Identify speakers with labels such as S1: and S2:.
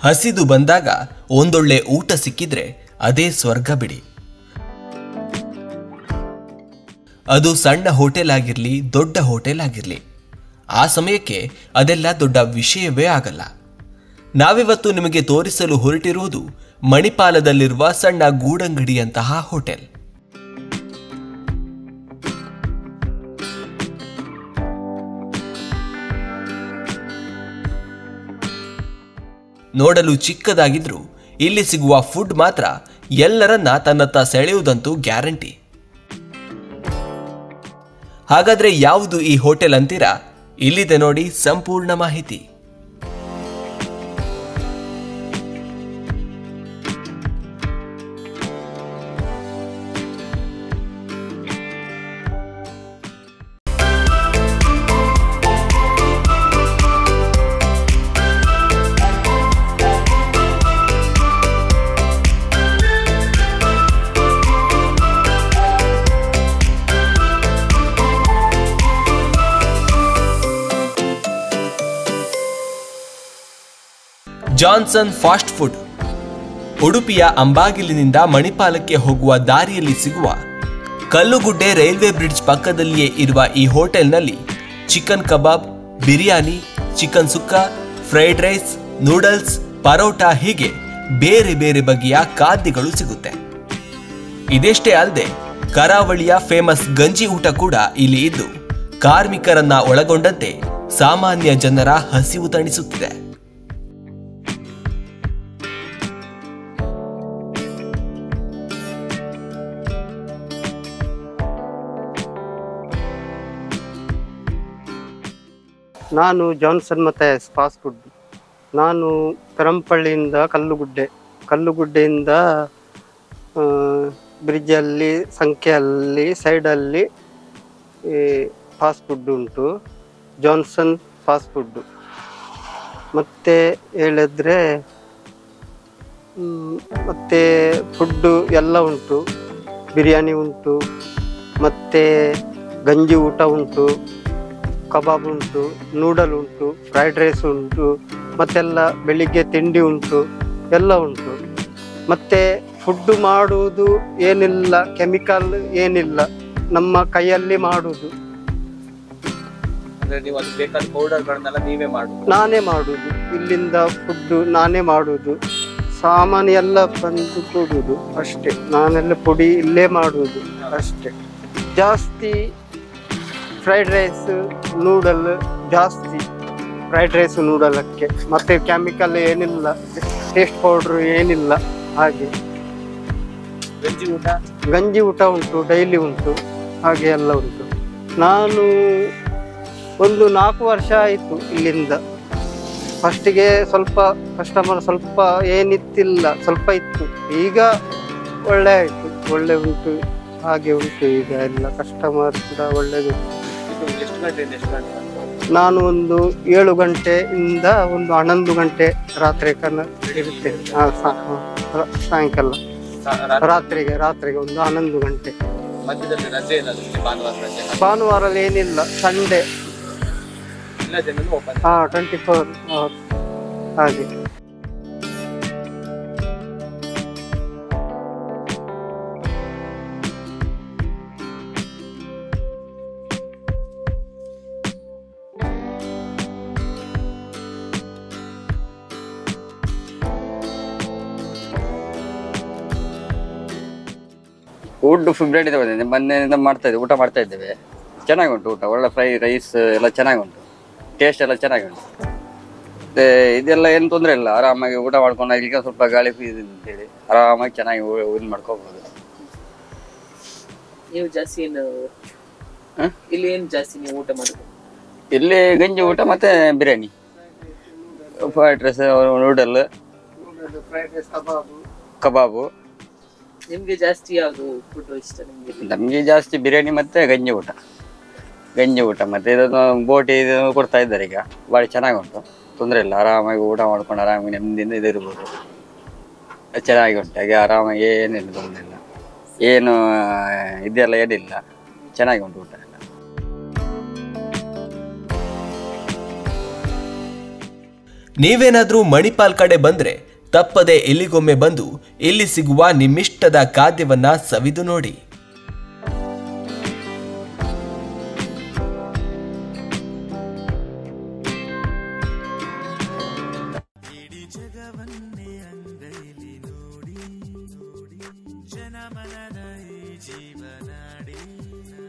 S1: ಹಸಿದು ಬಂದಾಗ ಒಂದೊಳ್ಳೆ ಊಟ ಸಿಕ್ಕಿದ್ರೆ ಅದೇ ಸ್ವರ್ಗ ಬಿಡಿ ಅದು ಸಣ್ಣ ಹೋಟೆಲ್ ಆಗಿರ್ಲಿ ದೊಡ್ಡ ಹೋಟೆಲ್ ಆಗಿರ್ಲಿ ಆ ಸಮಯಕ್ಕೆ ಅದೆಲ್ಲ ದೊಡ್ಡ ವಿಷಯವೇ ಆಗಲ್ಲ ನಾವಿವತ್ತು ನಿಮಗೆ ತೋರಿಸಲು ಹೊರಟಿರುವುದು ಮಣಿಪಾಲದಲ್ಲಿರುವ ಸಣ್ಣ ಗೂಡಂಗಡಿಯಂತಹ ಹೋಟೆಲ್ ನೋಡಲು ಚಿಕ್ಕದಾಗಿದ್ರೂ ಇಲ್ಲಿ ಸಿಗುವ ಫುಡ್ ಮಾತ್ರ ಎಲ್ಲರನ್ನ ತನ್ನತ್ತ ಸೆಳೆಯುವುದಂತೂ ಗ್ಯಾರಂಟಿ ಹಾಗಾದ್ರೆ ಯಾವುದು ಈ ಹೋಟೆಲ್ ಅಂತೀರಾ ಇಲ್ಲಿದೆ ನೋಡಿ ಸಂಪೂರ್ಣ ಮಾಹಿತಿ ಜಾನ್ಸನ್ ಫಾಸ್ಟ್ ಫುಡ್ ಉಡುಪಿಯ ಅಂಬಾಗಿಲಿನಿಂದ ಮಣಿಪಾಲಕ್ಕೆ ಹೋಗುವ ದಾರಿಯಲ್ಲಿ ಸಿಗುವ ಕಲ್ಲುಗುಡ್ಡೆ ರೈಲ್ವೆ ಬ್ರಿಡ್ಜ್ ಪಕ್ಕದಲ್ಲಿಯೇ ಇರುವ ಈ ಹೋಟೆಲ್ನಲ್ಲಿ chicken kebab biryani chicken sukka fried rice noodles paratha ಹೀಗೆ ಬೇರೆ ಬೇರೆ ಬಗೆಯ ಖಾದ್ಯಗಳು ಸಿಗುತ್ತೆ ಇದೆಷ್ಟೇ ಅಲ್ಲದೆ ಕರಾವಳಿಯ ಫೇಮಸ್ ಗಂಜಿ ಊಟ ಕೂಡ ಇಲ್ಲಿ ಇದ್ದು ಕಾರ್ಮಿಕರನ್ನ ಒಳಗೊಂಡಂತೆ ಸಾಮಾನ್ಯ ಜನರ ಹಸಿವು ತಣಿಸುತ್ತಿದೆ
S2: ನಾನು ಜಾನ್ಸನ್ ಮತ್ತೆ ಫಾಸ್ಟ್ ಫುಡ್ ನಾನು ಪೆರಂಪಳ್ಳಿಯಿಂದ ಕಲ್ಲುಗುಡ್ಡೆ ಕಲ್ಲುಗುಡ್ಡೆಯಿಂದ ಬ್ರಿಡ್ಜಲ್ಲಿ ಸಂಖ್ಯೆಯಲ್ಲಿ ಸೈಡಲ್ಲಿ ಫಾಸ್ಟ್ ಫುಡ್ ಉಂಟು ಜಾನ್ಸನ್ ಫಾಸ್ಟ್ ಫುಡ್ ಮತ್ತೆ ಹೇಳಿದ್ರೆ ಮ್, ಮತ್ತೆ ಫುಡ್ಡು ಎಲ್ಲ ಉಂಟು ಬಿರಿಯಾನಿ ಉಂಟು ಮತ್ತೆ ಗಂಜಿ ಊಟ ಉಂಟು ಕಬಾಬ್ ಉಂಟು ನೂಡಲ್ ಉಂಟು ಫ್ರೈಡ್ ರೈಸ್ ಉಂಟು ಮತ್ತೆಲ್ಲ ಬೆಳಿಗ್ಗೆ ತಿಂಡಿ ಉಂಟು ಎಲ್ಲ ಉಂಟು ಮತ್ತೆ ಫುಡ್ ಮಾಡುವುದು ಏನಿಲ್ಲ ಕೆಮಿಕಲ್ ಏನಿಲ್ಲ ನಮ್ಮ ಕೈಯಲ್ಲಿ ಮಾಡುವುದು
S3: ಅಂದ್ರೆ ನೀವು ಅದು ಬೇಕಾದ ಪೌಡರ್ಗಳನ್ನೆಲ್ಲ ನೀವೇ ಮಾಡುದು
S2: ನಾನೇ ಮಾಡುವುದು ಇಲ್ಲಿಂದ ಫುಡ್ಡು ನಾನೇ ಮಾಡುವುದು ಸಾಮಾನು ಎಲ್ಲ ಬಂದು ಕೊಡುವುದು ಅಷ್ಟೇ ನಾನೆಲ್ಲ ಪುಡಿ ಇಲ್ಲೇ ಮಾಡುವುದು ಅಷ್ಟೇ ಜಾಸ್ತಿ ಫ್ರೈಡ್ ರೈಸ್ ನೂಡಲ್ ಜಾಸ್ತಿ ಫ್ರೈಡ್ ರೈಸ್ ನೂಡಲಕ್ಕೆ ಮತ್ತೆ ಕೆಮಿಕಲ್ ಏನಿಲ್ಲ ಟೇಸ್ಟ್ ಪೌಡ್ರು ಏನಿಲ್ಲ ಹಾಗೆ
S3: ವೆಜ್ ಊಟ
S2: ಗಂಜಿ ಊಟ ಉಂಟು ಡೈಲಿ ಉಂಟು ಹಾಗೆ ಎಲ್ಲ ಉಂಟು ನಾನು ಒಂದು ನಾಲ್ಕು ವರ್ಷ ಆಯಿತು ಇಲ್ಲಿಂದ ಫಸ್ಟಿಗೆ ಸ್ವಲ್ಪ ಕಸ್ಟಮರ್ ಸ್ವಲ್ಪ ಏನಿತ್ತಿಲ್ಲ ಸ್ವಲ್ಪ ಇತ್ತು ಈಗ ಒಳ್ಳೆ ಆಯಿತು ಒಳ್ಳೆ ಉಂಟು ಹಾಗೆ ಉಂಟು ಈಗ ಎಲ್ಲ ಕಸ್ಟಮರ್ ಕೂಡ ಒಳ್ಳೆದು
S3: ಇದು ಎಷ್ಟು ಗಂಟೆಯಿಂದ ಎಷ್ಟು ಗಂಟೆ
S2: ನಾನು ಒಂದು ಏಳು ಗಂಟೆಯಿಂದ ಒಂದು ಹನ್ನೊಂದು ಗಂಟೆ ರಾತ್ರಿ ಕನ ಇರ್ತೇನೆ ಆ, ಸಾ- ರ- ಸಾಯಂಕಾಲ
S3: ಸಾ- ರಾತ್ರಿ
S2: ರಾತ್ರಿಗೆ ರಾತ್ರಿಗೆ ಒಂದು ಹನ್ನೊಂದು ಗಂಟೆ
S3: ಮಧ್ಯದಲ್ಲಿ ರಜೆ ಏನಾದ್ರು ಇದೆ? ಭಾನುವಾರ ರಜೆ
S2: ಭಾನುವಾರಲ್ಲಿ ಏನಿಲ್ಲ ಸಂಡೇ
S3: ಎಲ್ಲ ಜನನು ಓಪನ್
S2: ಹಾ ಟ್ವೆಂಟಿ ಫೋರ್ ಅವರ್ ಹಾಗೆ
S4: ಫುಡ್ ಫೇವ್ರೇಟ್ ಬಂದಿದೆ ಮೊನ್ನೆಯಿಂದ ಮಾಡ್ತಾ ಇದ್ದೇವೆ ಊಟ ಮಾಡ್ತಾ ಇದ್ದೇವೆ ಚೆನ್ನಾಗಿ ಉಂಟು ಊಟ ಒಳ್ಳೆ ಫ್ರೈ ರೈಸ್ ಎಲ್ಲ ಚೆನ್ನಾಗಿ ಉಂಟು ಟೇಸ್ಟ್ ಎಲ್ಲ ಚೆನ್ನಾಗಿ ಉಂಟು ಮತ್ತೆ ಇದೆಲ್ಲ ಏನು ತೊಂದರೆ ಇಲ್ಲ ಆರಾಮಾಗಿ ಊಟ ಮಾಡ್ಕೊಂಡು ಈಗ ಸ್ವಲ್ಪ ಗಾಳಿ ಫೀಸ್ ಅಂತೇಳಿ ಆರಾಮಾಗಿ ಚೆನ್ನಾಗಿ ಇದು ಮಾಡ್ಕೋಬಹುದು
S5: ನೀವು ಜಾಸ್ತಿ ಏನು
S4: ಹ?
S5: ಇಲ್ಲಿ ಏನು ಜಾಸ್ತಿ ನೀವು ಊಟ ಮಾಡೋದು
S4: ಇಲ್ಲಿ ಗಂಜಿ ಊಟ ಮತ್ತೆ biryani fried rice noodle
S2: fried rice kebab
S4: kebab
S5: ನಿಮ್ಗೆ ಜಾಸ್ತಿ ಯಾವುದು ಫುಡ್ ಇಷ್ಟ ನಿಮ್ಗೆ
S4: ನಮಗೆ ಜಾಸ್ತಿ ಬಿರಿಯಾನಿ ಮತ್ತೆ ಗಂಜಿ ಊಟ ಗಂಜಿ ಊಟ ಮತ್ತೆ ಇದನ್ನು ಬೋಟಿ ಇದು ಕೊಡ್ತಾ ಇದ್ದಾರೆ ಈಗ ಭಾಳ ಚೆನ್ನಾಗಿ ಉಂಟು ತೊಂದರೆ ಇಲ್ಲ ಆರಾಮಾಗಿ ಊಟ ಮಾಡ್ಕೊಂಡು ಆರಾಮಾಗಿ ನೆಮ್ಮದಿಯಿಂದ ಇದಿರ್ಬೋದು ಚೆನ್ನಾಗಿ ಉಂಟು ಹಾಗೆ ಆರಾಮಾಗಿ ಏನಿಲ್ಲ ತೊಂದರೆ ಇಲ್ಲ ಏನು ಇದೆಲ್ಲ ಏನಿಲ್ಲ ಚೆನ್ನಾಗಿ ಉಂಟು ಊಟ ಎಲ್ಲ
S1: ನೀವೇನಾದ್ರೂ ಮಣಿಪಾಲ್ ಕಡೆ ಬಂದ್ರೆ ತಪ್ಪದೆ ಇಲ್ಲಿಗೊಮ್ಮೆ ಬಂದು ಇಲ್ಲಿ ಸಿಗುವ ನಿಮ್ಮಿಷ್ಟದ ಖಾದ್ಯವನ್ನ ಸವಿದು ನೋಡಿ
S6: ಜನಮನದ ಈ ಜೀವನಾಡಿ